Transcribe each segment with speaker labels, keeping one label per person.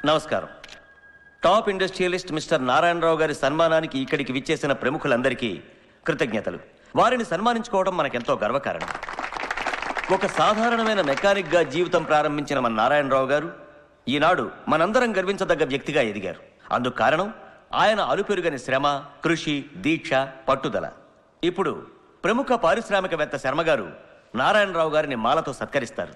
Speaker 1: నమస్కారం top industrialist mister Narayana Rao గారి సన్మానానికి ఇక్కడికి విచ్చేసిన ప్రముఖులందరికీ కృతజ్ఞతలు వారిని సన్మానించుకోవడం మనకెంతో గర్వకారణం ఒక సాధారణమైన మెకానిక్గా జీవితం ప్రారంభించిన మన నారాయణరావు గారు ఈనాడు మనందరం గర్వించదగ్గ వ్యక్తిగా ఎదిగారు అందుకు కారణం ఆయన అలుపెరుగని శ్రమ కృషి దీక్ష పట్టుదల ఇప్పుడు ప్రముఖ పారిశ్రామికవేత్త శర్మ గారు నారాయణరావు గారిని మాలతో సత్కరిస్తారు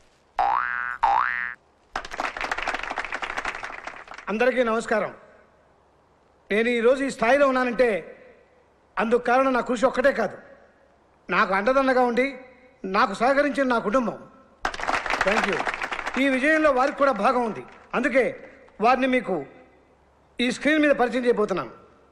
Speaker 2: అందరికీ నమస్కారం నేను ఈరోజు ఈ స్థాయిలో ఉన్నానంటే అందుకు కారణం నా కృషి ఒక్కటే కాదు నాకు అండదండగా ఉండి నాకు సహకరించిన నా కుటుంబం థ్యాంక్ యూ ఈ విజయంలో వారికి కూడా భాగం ఉంది అందుకే వారిని మీకు ఈ స్క్రీన్ మీద పరిచయం చేయబోతున్నాను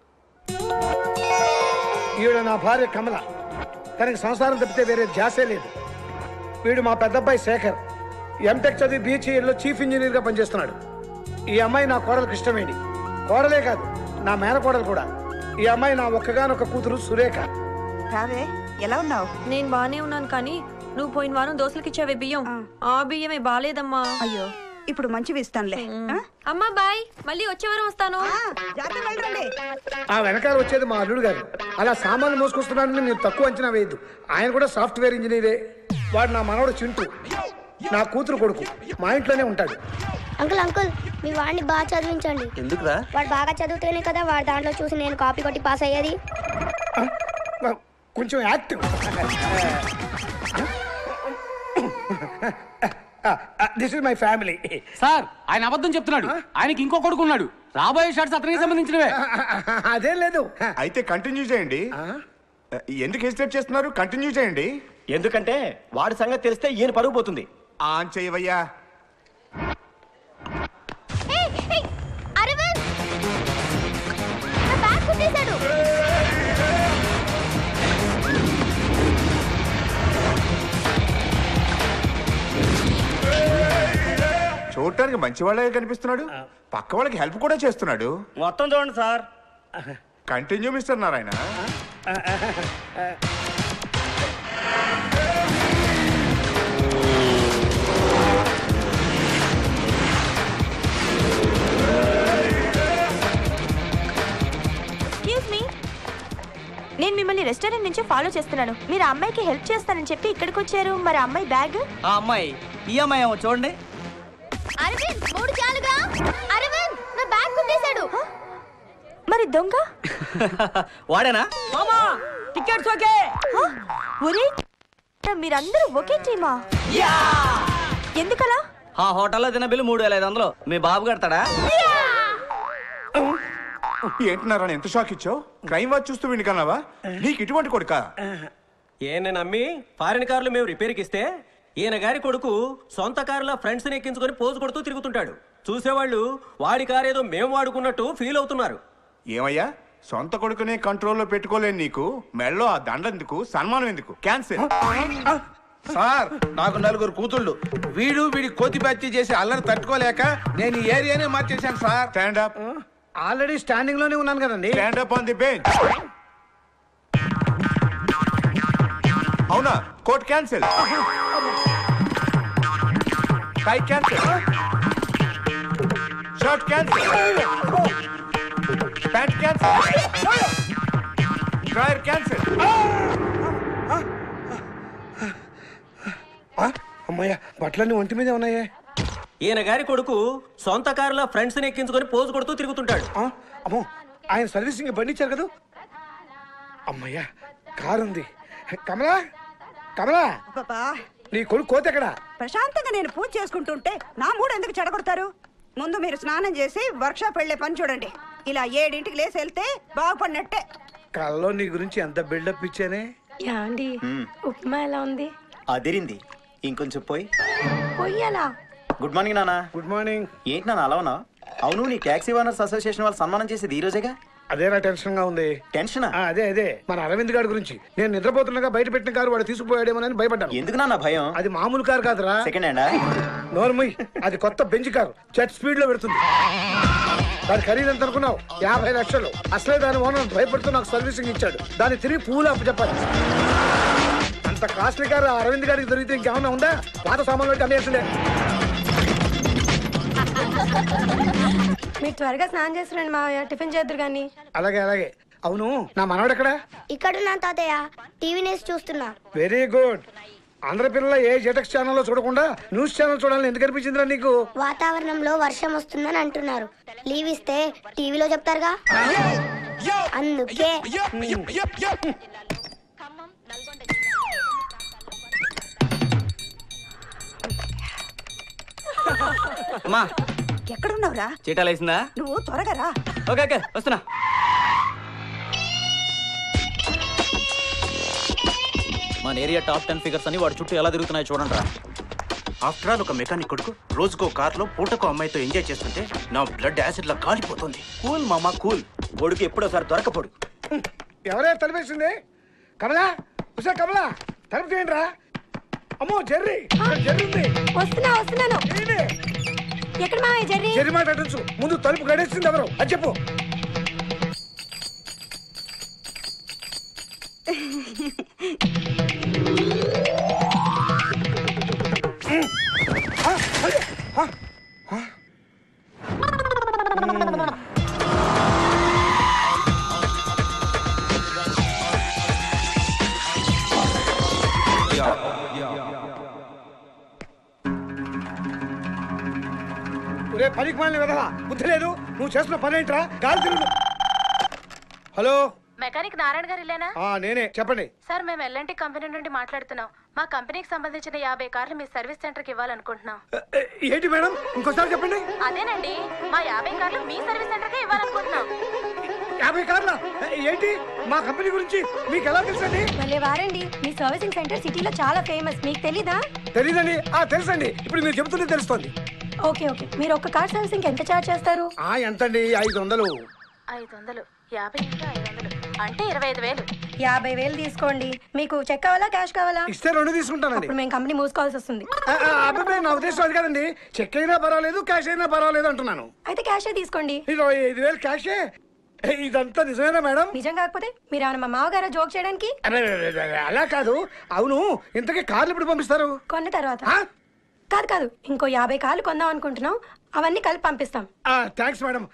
Speaker 2: ఈవిడ నా భార్య కమల తనకి సంసారం తప్పితే వేరే ధ్యాసే లేదు వీడు మా పెద్దబ్బాయి శేఖర్ ఎంటెక్ చదివి బీహెచ్ఈలో చీఫ్ ఇంజనీర్గా పనిచేస్తున్నాడు ఈ అమ్మాయి నా కోడలకు ఇష్టమేంటి కోడలే కాదు నా మేనకోడలు కూడా ఈ అమ్మాయి నా ఒక్కగానొక్క కూతురు సురేఖ
Speaker 3: రావే ఎలా ఉన్నావు
Speaker 4: నేను బానే ఉన్నాను కానీ నువ్వు పోయిన వారం దోశలకి ఇచ్చావే బియ్యం ఆ బియ్యమే బాలేదమ్మా
Speaker 3: అయ్యో ఇప్పుడు మంచివి ఇస్తానులే ఆ?
Speaker 4: అమ్మా బాయ్ మళ్ళీ వచ్చే వారం వస్తాను
Speaker 3: ఆ, జాగ్రత్తగా వెళ్ళండి
Speaker 2: ఆ వెనకాల వచ్చేది మా అల్లుడు గారు అలా సామాన్లు మోసుకొస్తున్నాడని నేను తక్కువ అంచనా వేయద్దు ఆయన కూడా సాఫ్ట్వేర్ ఇంజనీరే వాడు నా మనవడు చింటూ నా కూతురు కొడుకు మా ఇంట్లోనే ఉంటాడు
Speaker 5: అంకుల్ అంకుల్ మీ వాడిని బాగా చదివించండి
Speaker 1: ఎందుకురా
Speaker 5: వాడు బాగా చదివితేనే కదా వాడి దాంట్లో చూసి నేను కాపీ కొట్టి పాస్ అయ్యేది
Speaker 2: ఆ, కొంచెం active this is my family
Speaker 6: sir ఆయన అబద్ధం చెప్తున్నాడు ఆయనకి ఇంకో కొడుకు ఉన్నాడు రాబోయే షాట్స్ అతనికి సంబంధించినవే
Speaker 2: అదేం లేదు
Speaker 7: అయితే కంటిన్యూ చేయండి ఎందుకు హెసిటేట్ చేస్తున్నారు కంటిన్యూ చేయండి
Speaker 1: ఎందుకంటే వాడి సంగతి తెలిస్తే ఈయన పరుగు పోతుంది
Speaker 7: ఆన్ చేయవయ్యా
Speaker 5: అరవింద్ నా బ్యాగ్ కుట్టేశాడు
Speaker 7: చూడటానికి మంచి వాళ్ళే కనిపిస్తున్నాడు పక్క వాళ్ళకి హెల్ప్ కూడా చేస్తున్నాడు
Speaker 1: మొత్తం చూడండి sir
Speaker 7: continue mister Narayana
Speaker 8: excuse me నేను మిమ్మల్ని రెస్టారెంట్ నుంచి ఫాలో చేస్తున్నాను మీరు ఆ అమ్మాయికి హెల్ప్ చేస్తానని చెప్పి ఇక్కడికి వచ్చారు మరి ఆ అమ్మాయి బ్యాగ్
Speaker 6: ఆ అమ్మాయి ఈ అమ్మాయి ఏమో చూడండి
Speaker 5: అరవింద్ మూడు చాలుగా అరవింద్ నా బ్యాగ్ కుట్టేశాడు
Speaker 8: మరి దొంగ
Speaker 6: వాడేనా
Speaker 4: టికెట్స్ ఓకే
Speaker 8: హ? ఒరే మీరందరూ ఒకే టీమా ఎందుకలా
Speaker 6: ఆ హోటల్లో తిన్న బిల్లు మూడు వేల ఐదు వందలు మీ బాబు కడతాడా
Speaker 7: ఏంటి నారాయణ ఎంత షాక్ ఇచ్చావు క్రైమ్ వాచ్ చూస్తూ వినికన్నావా నీకు ఇటువంటి కొడుకా
Speaker 9: ఈయన నమ్మి ఫారిన్ కార్లు మేము రిపేర్కి ఇస్తే ఈయన గారి కొడుకు సొంత కారులో ఫ్రెండ్స్ ఎక్కించుకొని పోజు కొడుతూ తిరుగుతుంటాడు చూసేవాళ్ళు వాడి కారు ఏదో మేము వాడుకున్నట్టు ఫీల్ అవుతున్నారు
Speaker 7: ఏమయ్యా సొంత కొడుకునే కంట్రోల్లో పెట్టుకోలేని నీకు మెళ్ళో ఆ దండ ఎందుకు సన్మానం ఎందుకు క్యాన్సిల్
Speaker 10: సార్ నాకు నలుగురు కూతుళ్ళు వీడు వీడి కోతి బ్యాచ్ చేసి అల్లరి తట్టుకోలేక నేను ఈ ఏరియానే మార్చేశాను sir
Speaker 7: stand up
Speaker 2: already standing లోనే ఉన్నాను కదండి
Speaker 7: stand up on the bench అవునా coat cancel tie cancel shirt cancel pant cancel dryer cancel
Speaker 2: ఆ, అమ్మయ్య బట్టలన్నీ ఒంటి మీదే ఉన్నాయే
Speaker 9: ఈయన గారి కొడుకు సొంత కారులో ఫ్రెండ్స్ ఎక్కించుకొని పోజు కొడుతూ తిరుగుతుంటాడు
Speaker 2: ఆ, అమ్మో ఆయన సర్వీసింగ్ బండి ఇచ్చారు కదా అమ్మయ్య కారు ఉంది కమలా కమలా
Speaker 3: పాపా
Speaker 2: నీ కొడుకు కోత ఎక్కడా
Speaker 3: ప్రశాంతంగా నేను పూజ చేసుకుంటుంటే నా మూడు ఎందుకు చెడగొడతారు ముందు మీరు స్నానం చేసి వర్క్షాప్ వెళ్ళే పని చూడండి ఇలా ఏడింటికి లేసి వెళ్తే బాగుపడినట్టే
Speaker 2: కల్లో నీ గురించి ఎంత బిల్డప్ ఇచ్చానే
Speaker 4: యాండి ఉప్మా ఎలా ఉంది
Speaker 1: అదిరింది ఇంకొంచెం పోయి
Speaker 4: పొయ్యాలా
Speaker 1: గుడ్ మార్నింగ్ నాన్న
Speaker 2: గుడ్ మార్నింగ్
Speaker 1: ఏంటి నాన్న అలా ఉన్నా అవును నీ ట్యాక్సీ ఓనర్స్ అసోసియేషన్ వాళ్ళు సన్మానం చేసేది ఈ రోజేగా
Speaker 2: అదేనా టెన్షన్ గా ఉంది
Speaker 1: టెన్షనా
Speaker 2: ఆ, అదే అదే మన అరవింద్ గారి గురించి నేను నిద్రపోతుండగా బయట పెట్టిన కారు వాడు తీసుకుపోయాడేమోనని భయపడ్డాను
Speaker 1: ఎందుకు నాన్న భయం
Speaker 2: అది మామూలు కారు కాదురా
Speaker 1: సెకండ్ హ్యాండా
Speaker 2: నోర్మయ్ అది కొత్త బెంచ్ కారు చెట్ స్పీడ్ లో పెడుతుంది దాని ఖరీదు ఎంత అనుకున్నావు యాభై లక్షలు అసలే దాని ఓనర్ భయపడుతూ నాకు సర్వీసింగ్ ఇచ్చాడు దాన్ని తిరిగి పూలు అప్పు చెప్పాలి అంత కాస్ట్లీ కారు ఆ అరవింద్ గారికి దొరికితే ఇంకేమన్నా ఉందా పాత సామాన్లు పెట్టి అమ్మేసిందే
Speaker 11: మీరు త్వరగా స్నానం చేస్తున్నాండి మా టిఫిన్ చేద్దరు కానీ
Speaker 2: అలాగే అలాగే అవును నా మనవడు ఎక్కడ
Speaker 5: ఇక్కడున్నా తాతయ్య టీవీ న్యూస్ చూస్తున్నా
Speaker 2: వెరీ గుడ్ ఆంధ్ర పిల్లల ఏ జెటెక్స్ ఛానల్లో చూడకుండా న్యూస్ ఛానల్ చూడాలని ఎందుకు అనిపించిందిరా నీకు
Speaker 5: వాతావరణంలో వర్షం వస్తుందని అంటున్నారు లీవ్ ఇస్తే టీవీలో చెప్తారుగా అందుకే
Speaker 6: అమ్మా
Speaker 3: ఎక్కడున్నావురా
Speaker 6: చీటాలు వేసిందా
Speaker 3: నువ్వు త్వరగా రా
Speaker 6: ఓకే ఓకే వస్తున్నా మన ఏరియా టాప్ టెన్ ఫిగర్స్ అని వాడి చుట్టూ ఎలా తిరుగుతున్నాయో చూడండి రా
Speaker 12: ఆఫ్టర్ ఆల్ ఒక మెకానిక్ కొడుకు రోజుకో కార్లో పూటకో అమ్మాయితో ఎంజాయ్ చేస్తుంటే నా బ్లడ్ యాసిడ్ లా కాలిపోతుంది
Speaker 1: కూల్ మామా కూల్ కొడుకు ఎప్పుడోసారి దొరకపోడు
Speaker 2: ఎవరే తలిపేసింది కమలా ఉసా కమలా తలుపు తీయండి రా అమ్మో జెర్రీ ఇక్కడ జెర్రీ ఉంది
Speaker 11: వస్తున్నా వస్తున్నాను
Speaker 2: ఏంటి?
Speaker 11: ఎక్కడ మావయ్య జర్రీ
Speaker 2: జెర్రీ మాట అటుంచు ముందు తలుపు గడేసింది ఎవరు అది చెప్పు ఒరే పనికి మాలిన విధవా బుద్ధి లేదు నువ్వు చేస్తున్న పని ఏంట్రా గాలి తిరుగు హలో
Speaker 8: మెకానిక్ నారాయణ గారు ఇల్లేనా
Speaker 2: ఆ నేనే చెప్పండి
Speaker 8: సార్ మేము ఎల్ఎన్టీ కంపెనీ నుండి మాట్లాడుతున్నాం మా కంపెనీకి సంబంధించిన యాభై కార్లు మీ సర్వీస్ సెంటర్కి ఇవ్వాలనుకుంటున్నాం
Speaker 2: ఏ, ఏంటి మేడం ఇంకోసారి చెప్పండి
Speaker 8: అదేనండి మా యాభై కార్లు మీ సర్వీస్ సెంటర్కే ఇవ్వాలనుకుంటున్నాం
Speaker 2: యాభై కార్ల ఏంటి మా కంపెనీ గురించి మీకు ఎలా తెలుసండి
Speaker 11: మళ్ళీ వారండి మీ సర్వీసింగ్ సెంటర్ సిటీలో చాలా ఫేమస్ మీకు తెలీదా
Speaker 2: తెలీదండి ఆ తెలుసండి ఇప్పుడు మీరు చెబుతుంటే తెలుస్తుంది
Speaker 11: ఓకే ఓకే మీరు ఒక్క కార్ సర్వీసింగ్ ఎంత చార్జ్ చేస్తారు
Speaker 2: ఆ ఎంతండి ఐదు వందలు
Speaker 8: ఐదు వందలు యాభై ఇంకా ఐదు వందలు అంటే ఇరవై ఐదు వేలు
Speaker 11: యాభై వేలు తీసుకోండి మీకు చెక్ కావాలా క్యాష్ కావాలా
Speaker 2: ఇస్తే రెండు తీసుకుంటానండి
Speaker 11: ఇప్పుడు మేము కంపెనీ మూసుకోవాల్సి వస్తుంది
Speaker 2: ఆ, ఆ, అబ్బాయి నా ఉద్దేశం అది కదండి చెక్ అయినా పర్వాలేదు క్యాష్ అయినా పర్వాలేదు అంటున్నాను
Speaker 11: అయితే క్యాషే తీసుకోండి
Speaker 2: ఇరవై ఐదు వేలు క్యాషే ఏ, ఇదంతా నిజమేనా మేడం
Speaker 11: నిజం కాకపోతే మీరు ఏమైనా మా మామగారు జోక్ చేయడానికి
Speaker 2: అరే, అరే, అరే, అలా కాదు అవును ఇంతకీ కార్లు ఎప్పుడు పంపిస్తారు
Speaker 11: కొన్న తర్వాత కాదు కాదు ఇంకో యాభై కార్లు కొందాం అనుకుంటున్నాం అవన్నీ కలిపి పంపిస్తాం
Speaker 2: థ్యాంక్స్ మేడం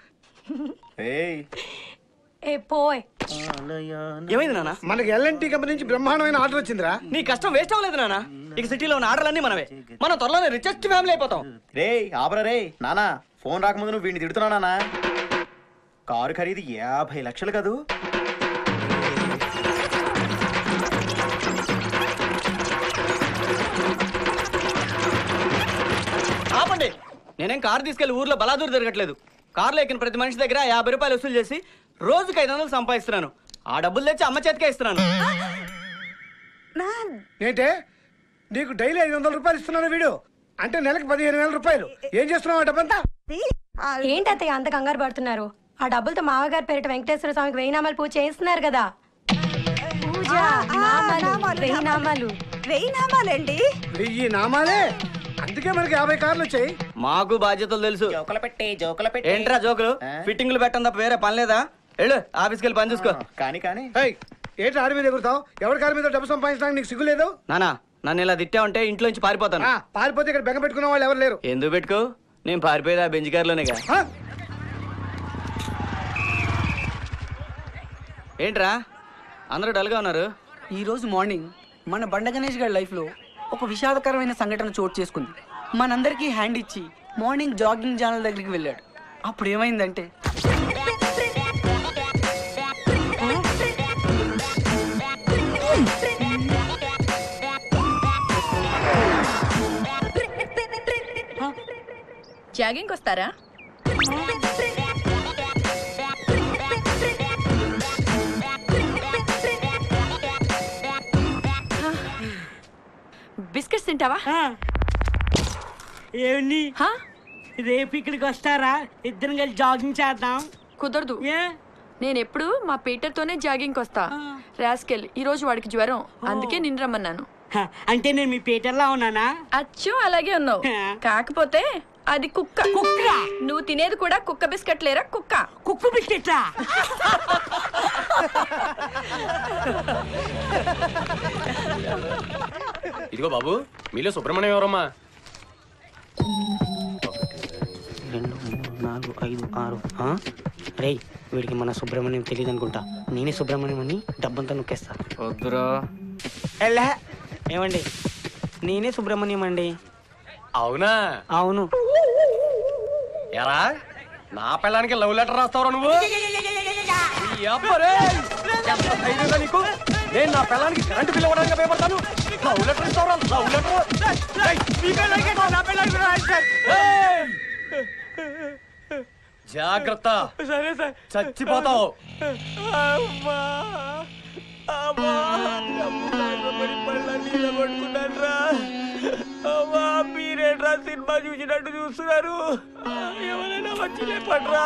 Speaker 11: ఏ పోయ్
Speaker 6: ఏమైంది నాన్న
Speaker 2: మనకి ఎల్ఎన్టీ కంపెనీ నుంచి బ్రహ్మాండమైన ఆర్డర్ వచ్చిందిరా
Speaker 6: నీ కష్టం వేస్ట్ అవ్వలేదు నాన్న ఇక సిటీలో ఉన్న ఆర్డర్లన్నీ మనవే మనం త్వరలోనే రిచెస్ట్ ఫ్యామిలీ అయిపోతాం
Speaker 13: రే ఆపరా రే నానా ఫోన్ రాకముందు నువ్వు వీడిని తిడుతున్నావు నానా కారు ఖరీదు యాభై లక్షలు కదూ
Speaker 6: ఆపండి నేనేం కారు తీసుకెళ్లి ఊర్లో బలాదూరు తిరగట్లేదు కారులో ఎక్కిన ప్రతి మనిషి దగ్గర యాభై రూపాయలు వసూలు చేసి రోజుకి ఐదు వందలు సంపాదిస్తున్నాను ఆ డబ్బులు తెచ్చి అమ్మ చేతికే ఇస్తున్నాను
Speaker 2: ఏంటే నీకు డైలీ ఐదు వందల రూపాయలు ఇస్తున్నాను వీడు అంటే నెలకు పదిహేను వేల రూపాయలు ఏం చేస్తున్నావు ఆ డబ్బంతా
Speaker 11: ఏంటి అత్తయ్య అంత కంగారు పడుతున్నారు ఆ డబ్బులతో మామగారు పేరిట వెంకటేశ్వర స్వామికి వెయ్యి నామాలు పూజ చేయిస్తున్నారు కదా పూజ నామాలు వెయ్యి నామాలు
Speaker 3: వెయ్యి నామాలండి
Speaker 2: వెయ్యి నామాలే అందుకే మనకి యాభై కార్లు వచ్చాయి
Speaker 6: మాకు బాధ్యతలు తెలుసు
Speaker 13: జోకులు పెట్టి జోకులు పెట్టి
Speaker 6: ఏంట్రా జోకులు ఫిట్టింగ్లు పెట్టడం తప్ప వేరే పని లేదా వెళ్ళు ఆఫీస్కి వెళ్ళి పని చూసుకో
Speaker 13: కానీ కానీ
Speaker 2: ఏయ్, ఏంటి ఆడి మీద ఎగురుతావు ఎవరి కారు మీద డబ్బు సంపాదించడానికి నీకు సిగ్గు లేదు
Speaker 6: నానా నన్ను ఇలా తిట్టా ఉంటే ఇంట్లో నుంచి పారిపోతాను
Speaker 2: ఆ, పారిపోతే ఇక్కడ బెంగ పెట్టుకున్న వాళ్ళు ఎవరు లేరు
Speaker 6: ఎందుకు పెట్టుకో నేను పారిపోయేది ఆ బెంచ్ కారులోనేగా
Speaker 2: ఆ?
Speaker 6: ఏంట్రా అందరూ డల్గా ఉన్నారు
Speaker 14: ఈ రోజు మార్నింగ్ మన బండ గణేష్ గారి లైఫ్లో ఒక విషాదకరమైన సంఘటన చోటు చేసుకుంది మనందరికీ హ్యాండ్ ఇచ్చి మార్నింగ్ జాగింగ్ ఛానల్ దగ్గరికి వెళ్ళాడు అప్పుడు ఏమైందంటే
Speaker 15: జాగింగ్ వస్తారా బిస్కెట్స్ తింటావా
Speaker 16: ఏమండి రేపు ఇక్కడికి వస్తారా ఇద్దరం కలిసి జాగింగ్ చేద్దాం
Speaker 15: కుదరదు నేను ఎప్పుడు మా పీటర్తోనే జాగింగ్ వస్తా రాస్కెల్ ఈ రోజు వాడికి జ్వరం అందుకే నిన్ను రమ్మన్నాను
Speaker 16: హ, అంటే నేను మీ పీటర్లా ఉన్నానా
Speaker 15: అచ్చు అలాగే ఉన్నావు కాకపోతే అది కుక్క
Speaker 16: కుక్క
Speaker 15: నువ్వు తినేది కూడా కుక్క బిస్కెట్ లేరా కుక్క
Speaker 16: కుక్క బిస్కెట్లా
Speaker 17: ఇదిగో బాబు మీలో సుబ్రహ్మణ్యం ఎవరమ్మా
Speaker 14: రెండు మూడు నాలుగు ఐదు ఆరు రే వీడికి మన సుబ్రహ్మణ్యం తెలియదు అనుకుంటా నేనే సుబ్రహ్మణ్యం అని డబ్బంతా నొక్కేస్తా
Speaker 6: వద్దురా
Speaker 14: ఎల్లా ఏమండి నేనే సుబ్రహ్మణ్యం అండి
Speaker 6: అవునా
Speaker 14: అవును
Speaker 6: ఎరా నా పిల్లానికి లవ్ లెటర్ రాస్తావురా నువ్వు ఈ అబ్బరే! ఎంత ధైర్యంగా నీకు నేను నా పిల్లానికి కరెంటు బిల్ ఇవ్వడానికి భయపడతాను లవ్ లెటర్ ఇస్తావురా లవ్ లెటర్ ఏయ్, మీ పిల్లానికి కాదు, నా పిల్లానికి రాశారు. ఏయ్! జాగ్రత్త
Speaker 16: సరే సార్
Speaker 6: చచ్చిపోతావు
Speaker 16: అమ్మా మీరేట్రా సినిమా చూసినట్టు చూస్తున్నారు ఎవరైనా వచ్చి లేపట్రా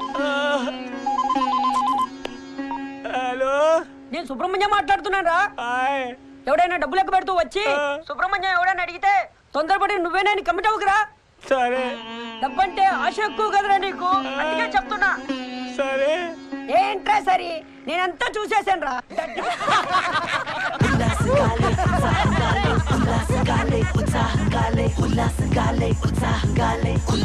Speaker 16: హలో
Speaker 14: నేను సుబ్రహ్మణ్యం మాట్లాడుతున్నాను రా ఎవడైనా డబ్బులు లెక్క పెడుతూ వచ్చి సుబ్రహ్మణ్యం ఎవడైనా అడిగితే తొందరపడి నువ్వేనా అని కమిట్ అవ్వకురా
Speaker 16: సరే
Speaker 14: డబ్బంటే ఆశ ఎక్కువ కదరా నీకు అందుకే చెప్తున్నా
Speaker 16: సరే
Speaker 14: ఏంట్రా సరే నేనంతా చూసేసాను రా
Speaker 17: ఉల్లాసగాలే ఉత్సాహగాలే ఉల్లాసగాలే ఉత్సాహగాలే